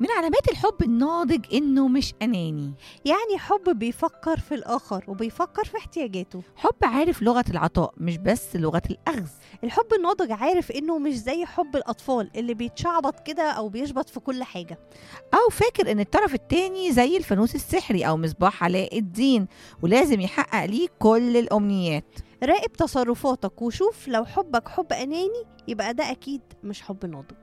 من علامات الحب الناضج انه مش اناني يعني حب بيفكر في الآخر وبيفكر في احتياجاته حب عارف لغه العطاء مش بس لغه الاخذ الحب الناضج عارف إنه مش زي حب الأطفال اللي بيتشعبط كده أو بيشبط في كل حاجة او فاكر ان الطرف التاني زي الفانوس السحري او مصباح علاء الدين ولازم يحقق ليه كل الامنيات راقب تصرفاتك وشوف لو حبك حب أناني يبقى ده أكيد مش حب ناضج